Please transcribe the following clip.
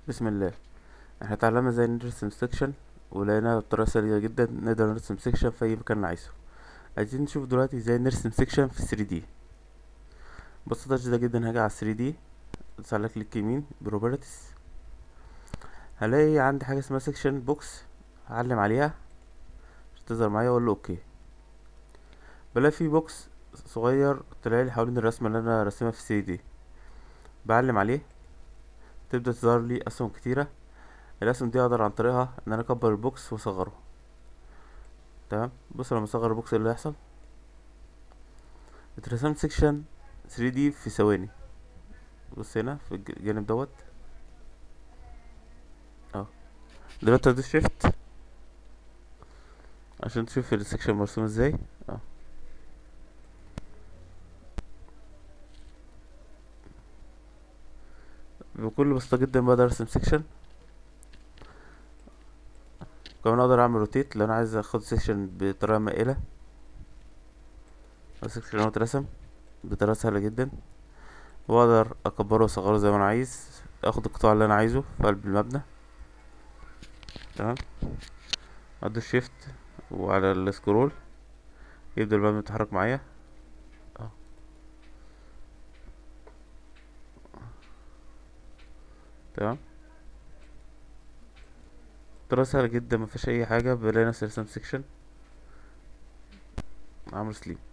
بسم الله احنا اتعلمنا ازاي نرسم سيكشن ولقينا بطريقة سريعة جدا نقدر نرسم سيكشن في اي مكان عايزه عايزين نشوف دلوقتي ازاي نرسم سيكشن في 3 دي ببساطة شديدة جدا هاجي على 3 دي ادوس على كليك يمين بروبرتيز هلاقي عندي حاجة اسمها سيكشن بوكس هعلم عليها عشان تظهر معايا واقول له اوكي بلاقي في بوكس صغير طلعلي حوالين الرسمة اللي انا راسمها في 3 دي بعلم عليه تبدأ تظهر لي أسهم كتيرة الأسهم دي أقدر عن طريقها إن أنا أكبر البوكس وأصغره تمام بص لما أصغر البوكس إيه اللي هيحصل اترسمت سيكشن 3 دي في ثواني بص هنا في الج- الجانب دوت اه دلوقتي هدوس شيفت عشان تشوف السيكشن مرسوم ازاي اه بكل بساطة جدا بقدر ارسم سيكشن كمان اقدر اعمل روتيت لو انا عايز اخد سيكشن بطريقة مائلة السيكشن اهو اترسم بطريقة سهلة جدا واقدر اكبره واصغره زي ما انا عايز اخد القطاع اللي انا عايزه في قلب المبنى تمام ادوس شيفت وعلى السكرول يبدأ المبنى يتحرك معايا اه تمام طريقة سهلة جدا مفيهاش اي حاجة بلاقي نفسي رسمت سيكشن عمرو سليم